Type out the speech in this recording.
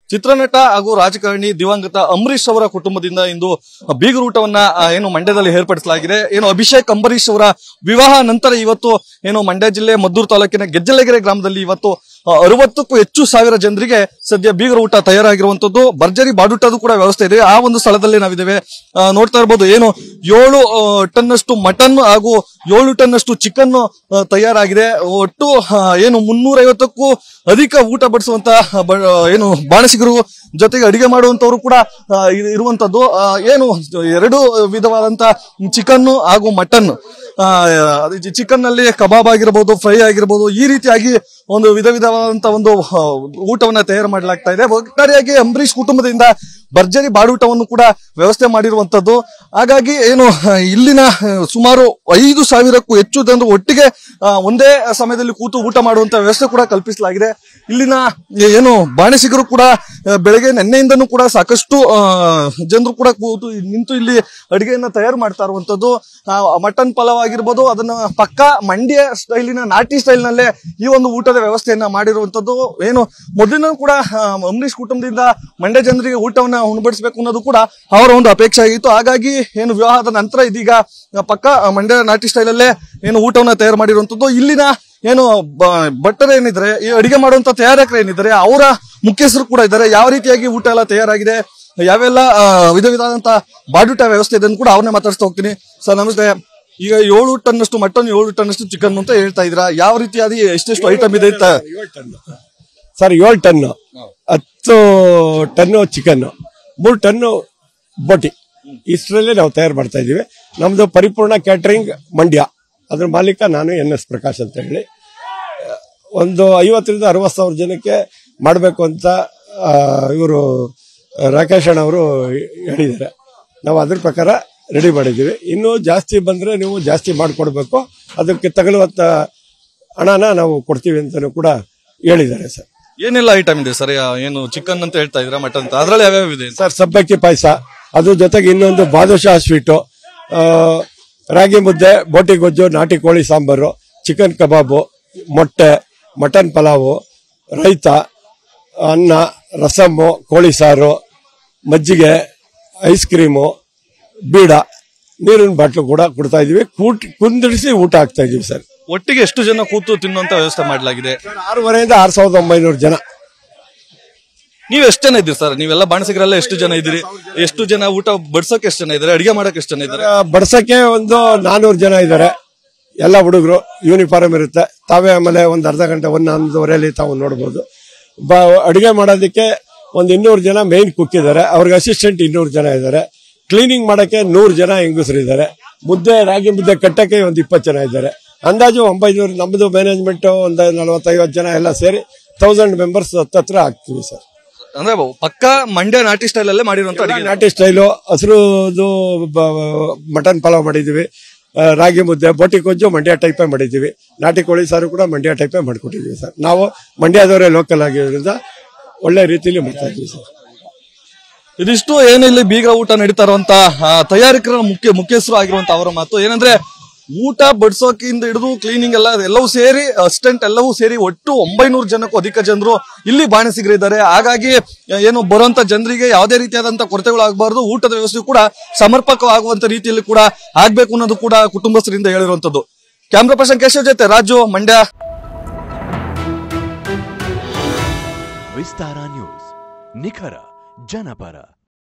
ಚಿತ್ರನಟ ಹಾಗೂ ರಾಜಕಾರಣಿ ದಿವಂಗತ ಅಂಬರೀಶ್ ಅವರ ಕುಟುಂಬದಿಂದ ಇಂದು ಬೀಗರೂಟವನ್ನ ಆ, ಏನು ಮಂಡ್ಯದಲ್ಲಿ ಏರ್ಪಡಿಸಲಾಗಿದೆ ಏನು ಅಭಿಷೇಕ್ ಅಂಬರೀಶ್ ಅವರ ವಿವಾಹ ನಂತರ ಇವತ್ತು ಏನು ಮಂಡ್ಯ ಜಿಲ್ಲೆ ಮದ್ದೂರು ತಾಲೂಕಿನ ಗೆಜ್ಜಲಗೆರೆ ಗ್ರಾಮದಲ್ಲಿ ಇವತ್ತು ಆ, ಅರವತ್ತಕ್ಕೂ ಹೆಚ್ಚು ಸಾವಿರ ಜನರಿಗೆ ಸದ್ಯ ಬೀಗರ ಊಟ ತಯಾರಾಗಿರುವಂತದ್ದು ಭರ್ಜರಿ ಬಾಡುಟದು ಕೂಡ ವ್ಯವಸ್ಥೆ ಇದೆ ಆ ಒಂದು ಸ್ಥಳದಲ್ಲಿ ನಾವಿದ್ದೇವೆ ಆ, ನೋಡ್ತಾ ಇರಬಹುದು ಏನು ಏಳು ಆ, ಟನ್ನಷ್ಟು ಮಟನ್ ಹಾಗೂ ಏಳು ಟನ್ನಷ್ಟು ಚಿಕನ್ ತಯಾರಾಗಿದೆ ಒಟ್ಟು ಆ, ಏನು ಮುನ್ನೂರೈವತ್ತಕ್ಕೂ ಅಧಿಕ ಊಟ ಬಡಿಸುವಂತ ಬ- ಏನು ಬಾಣಸಿಗರು ಜೊತೆಗೆ ಅಡಿಗೆ ಮಾಡುವಂತವರು ಕೂಡ ಆ, ಇ- ಇರುವಂತದ್ದು ಆ, ಏನು ಎರಡು ವಿಧವಾದಂತ ಚಿಕನ್ ಹಾಗೂ ಮಟನ್ ಚಿಕನ್ ನಲ್ಲಿ ಕಬಾಬ್ ಆಗಿರ್ಬೋದು ಫ್ರೈ ಆಗಿರ್ಬೋದು ಈ ರೀತಿಯಾಗಿ ಒಂದು ವಿಧ ವಿಧವಾದಂತ ಒಂದು ಆ, ಊಟವನ್ನ ತಯಾರು ಮಾಡಲಾಗ್ತಾ ಇದೆ ಒಟ್ಟಾರೆಯಾಗಿ ಅಂಬರೀಶ್ ಕುಟುಂಬದಿಂದ ಭರ್ಜರಿ ಬಾಡೂಟವನ್ನು ಕೂಡ ವ್ಯವಸ್ಥೆ ಮಾಡಿರುವಂತದ್ದು ಹಾಗಾಗಿ ಏನು ಆ, ಇಲ್ಲಿನ ಆ, ಸುಮಾರು ಐದು ಸಾವಿರಕ್ಕೂ ಹೆಚ್ಚು ಜನರು ಒಟ್ಟಿಗೆ ಆ, ಒಂದೇ ಸಮಯದಲ್ಲಿ ಕೂತು ಊಟ ಮಾಡುವಂತ ವ್ಯವಸ್ಥೆ ಕೂಡ ಕಲ್ಪಿಸಲಾಗಿದೆ ಇಲ್ಲಿನ ಏನು ಬಾಣಸಿಗರು ಕೂಡ ಆ, ಬೆಳಗ್ಗೆ ನಿನ್ನೆಯಿಂದನೂ ಕೂಡ ಸಾಕಷ್ಟು ಆ, ಜನರು ಕೂಡ ಕೂತು ನಿಂತು ಇಲ್ಲಿ ಅಡಿಗೆಯನ್ನ ತಯಾರು ಮಾಡ್ತಾ ಇರುವಂತದ್ದು ಮಟನ್ ಪಲಾವ್ ಆಗಿರ್ಬೋದು ಅದನ್ನ ಪಕ್ಕ ಮಂಡ್ಯ ಸ್ಟೈಲಿನ ನಾಟಿ ಸ್ಟೈಲ್ ನಲ್ಲೇ ಈ ಒಂದು ಊಟದ ವ್ಯವಸ್ಥೆಯನ್ನ ಮಾಡಿರುವಂತದ್ದು ಏನು ಮೊದಲಿನ ಕೂಡ ಆ, ಅಂಬರೀಶ್ ಕುಟುಂಬದಿಂದ ಮಂಡ್ಯ ಜನರಿಗೆ ಊಟವನ್ನ ಉಣಬಡಿಸಬೇಕು ಅನ್ನೋದು ಕೂಡ ಅವರ ಒಂದು ಅಪೇಕ್ಷೆ ಆಗಿತ್ತು ಹಾಗಾಗಿ ಏನು ವಿವಾಹದ ನಂತರ ಇದೀಗ ಆ, ಪಕ್ಕ ಮಂಡ್ಯ ನಾಟಿ ಸ್ಟೈಲ್ ಅಲ್ಲೇ ಏನು ಊಟವನ್ನ ತಯಾರು ಮಾಡಿರುವಂತದ್ದು ಇಲ್ಲಿನ ಏನು ಬ- ಭಟ್ಟರು ಏನಿದ್ದಾರೆ ಈ ಅಡಿಗೆ ಮಾಡುವಂತ ತಯಾರಕರು ಏನಿದ್ದಾರೆ ಅವರ ಮುಖ್ಯಸ್ಥರು ಕೂಡ ಇದ್ದಾರೆ ಯಾವ ರೀತಿಯಾಗಿ ಊಟ ಎಲ್ಲ ತಯಾರಾಗಿದೆ ಯಾವೆಲ್ಲ ಆ, ವಿಧ ವಿಧವಾದಂತ ಬಾಡೂಟ ವ್ಯವಸ್ಥೆ ಇದೆ ಅಂತ ಕೂಡ ಅವ್ರನ್ನೇ ಮಾತಾಡ್ಸ್ತಾ ಹೋಗ್ತೀನಿ ಸರ್ ನಮಸ್ತೆ ಈಗ ಏಳು ಟನ್ನಷ್ಟು ಮಟನ್ ಏಳು ಟನ್ನಷ್ಟು ಚಿಕನ್ ಅಂತ ಹೇಳ್ತಾ ಇದ್ದೀರಾ ಯಾವ ರೀತಿಯಾದ ಎಷ್ಟೆಷ್ಟು ಐಟಮ್ ಇದೆ ಅಂತ ಸರ್ ಏಳು ಟನ್ನು ಹತ್ತು ಟನ್ನು ಚಿಕನ್ ಮೂರು ಟನ್ನು ಬೋಟಿ ಇಷ್ಟರಲ್ಲೇ ನಾವು ತಯಾರು ಮಾಡ್ತಾ ಇದ್ದೀವಿ ನಮ್ದು ಪರಿಪೂರ್ಣ ಕ್ಯಾಟರಿಂಗ್ ಮಂಡ್ಯ ಅದ್ರ ಮಾಲೀಕ ನಾನು ಎನ್ ಎಸ್ ಪ್ರಕಾಶ್ ಅಂತ ಹೇಳಿ ಒಂದು ಐವತ್ತರಿಂದ ಅರವತ್ತು ಸಾವಿರ ಜನಕ್ಕೆ ಮಾಡಬೇಕು ಅಂತ ಇವರು ರಾಕೇಶ್ ಅಣ್ಣ ಅವರು ಹೇಳಿದ್ದಾರೆ ನಾವು ಅದ್ರ ಪ್ರಕಾರ ರೆಡಿ ಮಾಡಿದ್ದೀವಿ ಇನ್ನೂ ಜಾಸ್ತಿ ಬಂದರೆ ನೀವು ಜಾಸ್ತಿ ಮಾಡಿಕೊಡ್ಬೇಕು ಅದಕ್ಕೆ ತಗಲುವಂಥ ಹಣನ ನಾವು ಕೊಡ್ತೀವಿ ಅಂತಲೂ ಕೂಡ ಹೇಳಿದ್ದಾರೆ ಸರ್ ಏನೆಲ್ಲ ಐಟಮ್ ಇದೆ ಸರ್ ಏನು ಚಿಕನ್ ಅಂತ ಹೇಳ್ತಾ ಇದ್ದೀರಾ ಮಟನ್ ಅಂತ ಅದ್ರಲ್ಲಿ ಯಾವ್ಯಾವ ಇದೆ ಸರ್ ಸಬ್ಬಕ್ಕಿ ಪಾಯಸ ಅದ್ರ ಜೊತೆಗೆ ಇನ್ನೊಂದು ಬಾದುಷಾ ಸ್ವೀಟು ಆ, ರಾಗಿ ಮುದ್ದೆ ಬೋಟಿ ಗೊಜ್ಜು ನಾಟಿ ಕೋಳಿ ಸಾಂಬಾರು ಚಿಕನ್ ಕಬಾಬು ಮೊಟ್ಟೆ ಮಟನ್ ಪಲಾವು ರೈತ ಅನ್ನ ರಸಮ್ಮು ಕೋಳಿ ಸಾರು ಮಜ್ಜಿಗೆ ಐಸ್ ಕ್ರೀಮು ಬೀಡ ನೀರಿನ ಬಾಟ್ಲು ಕೂಡ ಕೊಡ್ತಾ ಇದೀವಿ ಕೂಟ್ ಕುಂದಿರಿಸಿ ಊಟ ಹಾಕ್ತಾ ಇದೀವಿ ಸರ್ ಒಟ್ಟಿಗೆ ಎಷ್ಟು ಜನ ಕೂತು ತಿನ್ನುವಂತ ವ್ಯವಸ್ಥೆ ಮಾಡಲಾಗಿದೆ ಸರ್ ಆರೂವರೆಯಿಂದ ಆರು ಸಾವಿರದ ಒಂಬೈನೂರು ಜನ ನೀವ್ ಎಷ್ಟು ಜನ ಇದ್ದೀರಿ ಸರ್ ನೀವೆಲ್ಲ ಬಾಣಸಿಗರೆಲ್ಲ ಎಷ್ಟು ಜನ ಇದ್ದೀರಿ ಎಷ್ಟು ಜನ ಊಟ ಬಡ್ಸೋಕೆ ಎಷ್ಟು ಜನ ಇದ್ದಾರೆ ಅಡಿಗೆ ಮಾಡಕ್ ಎಷ್ಟು ಜನ ಇದ್ದಾರೆ ಆ, ಬಡ್ಸಕ್ಕೆ ಒಂದು ನಾನೂರು ಜನ ಇದ್ದಾರೆ ಎಲ್ಲ ಹುಡುಗರು ಯೂನಿಫಾರ್ಮ್ ಇರುತ್ತೆ ತಾವೇ ಆಮೇಲೆ ಒಂದು ಅರ್ಧ ಗಂಟೆ ಒಂದು ಒಂದೂವರೆಯಲ್ಲಿ ತಾವು ನೋಡ್ಬೋದು ಬ ಅಡುಗೆ ಮಾಡೋದಕ್ಕೆ ಒಂದು ಇನ್ನೂರು ಜನ ಮೇನ್ ಕುಕ್ ಇದ್ದಾರೆ ಅವ್ರಿಗೆ ಅಸಿಸ್ಟೆಂಟ್ ಇನ್ನೂರು ಜನ ಇದ್ದಾರೆ ಕ್ಲೀನಿಂಗ್ ಮಾಡಕ್ಕೆ ನೂರು ಜನ ಹೆಂಗಸರು ಇದ್ದಾರೆ ಮುದ್ದೆ ರಾಗಿ ಮುದ್ದೆ ಕಟ್ಟಕ್ಕೆ ಒಂದು ಇಪ್ಪತ್ತು ಜನ ಇದ್ದಾರೆ ಅಂದಾಜು ಒಂಬೈನೂರು ನಮ್ಮದು ಮ್ಯಾನೇಜ್ಮೆಂಟ್ ಒಂದು ನಲವತ್ತೈವತ್ತು ಜನ ಎಲ್ಲ ಸೇರಿ ತೌಸಂಡ್ ಮೆಂಬರ್ಸ್ ಹತ್ತತ್ರ ಆಗ್ತೀವಿ ಸರ್ ಅಂದ್ರೆ ಪಕ್ಕ ಮಂಡ್ಯ ನಾಟಿ ಸ್ಟೈಲ್ ಅಲ್ಲೇ ಮಾಡಿರುವಂತ ಅಡಿಗೆ ನಾಟಿ ಸ್ಟೈಲು ಹಸಿರುದು ಮಟನ್ ಪಲಾವ್ ಮಾಡಿದ್ದೀವಿ ಆ, ರಾಗಿ ಮುದ್ದೆ ಬೋಟಿ ಕೊಜ್ಜು ಮಂಡ್ಯ ಟೈಪೇ ಮಾಡಿದ್ದೀವಿ ನಾಟಿ ಕೋಳಿ ಸಾರು ಕೂಡ ಮಂಡ್ಯ ಟೈಪೇ ಮಾಡ್ಕೊಟ್ಟಿದ್ದೀವಿ ಸರ್ ನಾವು ಮಂಡ್ಯದವರೇ ಲೋಕಲ್ ಆಗಿರೋದ್ರಿಂದ ಒಳ್ಳೆ ರೀತಿಯಲ್ಲಿ ಮಾಡ್ತಾ ಇದ್ದೀವಿ ಸರ್ ಇದಿಷ್ಟು ಏನು ಇಲ್ಲಿ ಬೀಗ ಊಟ ನಡೀತಾ ಇರುವಂತ ಆ, ತಯಾರಕರ ಮುಖ್ಯ ಮುಖ್ಯಸ್ಥರು ಆಗಿರುವಂತ ಅವರ ಮಾತು ಏನಂದ್ರೆ ಊಟ ಬಡಿಸೋಕಿಂದ ಹಿಡಿದು ಕ್ಲೀನಿಂಗ್ ಎಲ್ಲ ಎಲ್ಲವೂ ಸೇರಿ ಅಸಿಸ್ಟೆಂಟ್ ಎಲ್ಲವೂ ಸೇರಿ ಒಟ್ಟು ಒಂಬೈನೂರು ಜನಕ್ಕೂ ಅಧಿಕ ಜನರು ಇಲ್ಲಿ ಬಾಣಸಿಗರಿದ್ದಾರೆ ಹಾಗಾಗಿ ಏನು ಬರುವಂತ ಜನರಿಗೆ ಯಾವುದೇ ರೀತಿಯಾದಂತ ಕೊರತೆಗಳಾಗಬಾರ್ದು ಊಟದ ವ್ಯವಸ್ಥೆ ಕೂಡ ಸಮರ್ಪಕವಾಗುವಂತ ರೀತಿಯಲ್ಲಿ ಕೂಡ ಆಗ್ಬೇಕು ಅನ್ನೋದು ಕೂಡ ಕುಟುಂಬಸ್ಥರಿಂದ ಹೇಳಿರುವಂತದ್ದು ಕ್ಯಾಮ್ರಾ ಪರ್ಸನ್ ಕೇಶವ್ ಜೊತೆ ರಾಜು ಮಂಡ್ಯ ವಿಸ್ತಾರ ನ್ಯೂಸ್ ನಿಖರ ಜನಪರ